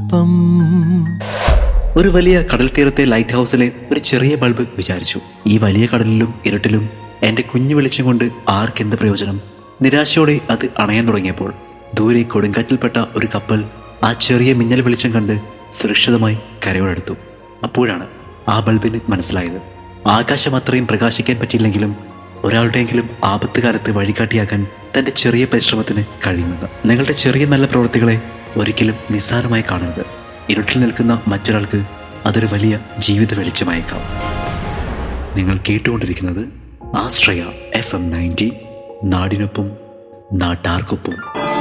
ഒപ്പം ഒരു വലിയ കടൽ തീരത്തെ ലൈറ്റ് ഹൗസിലെ ഒരു ചെറിയ ബൾബ് വിചാരിച്ചു ഈ വലിയ കടലിലും ഇരുട്ടിലും എന്റെ കുഞ്ഞു വെളിച്ചം കൊണ്ട് ആർക്കെന്ത് പ്രയോജനം നിരാശയോടെ അത് അണയാൻ തുടങ്ങിയപ്പോൾ ദൂരെ കൊടുങ്കാറ്റിൽപ്പെട്ട ഒരു കപ്പൽ ആ ചെറിയ മിന്നൽ വെളിച്ചം കണ്ട് സുരക്ഷിതമായി കരയോടെടുത്തു അപ്പോഴാണ് ആ ബൾബിന് മനസ്സിലായത് ആകാശം അത്രയും പ്രകാശിക്കാൻ പറ്റിയില്ലെങ്കിലും ഒരാളുടെയെങ്കിലും ആപത്ത് കാലത്ത് വഴികാട്ടിയാക്കാൻ തന്റെ ചെറിയ പരിശ്രമത്തിന് കഴിയുന്നത് നിങ്ങളുടെ ചെറിയ നല്ല പ്രവൃത്തികളെ ഒരിക്കലും നിസ്സാരമായി കാണരുത് ഇരുട്ടിൽ നിൽക്കുന്ന മറ്റൊരാൾക്ക് അതൊരു വലിയ ജീവിത വെളിച്ചമായേക്കാം നിങ്ങൾ കേട്ടുകൊണ്ടിരിക്കുന്നത് ആശ്രയ എഫ് എം നയൻറ്റി നാടിനൊപ്പം നാട്ടാർക്കൊപ്പം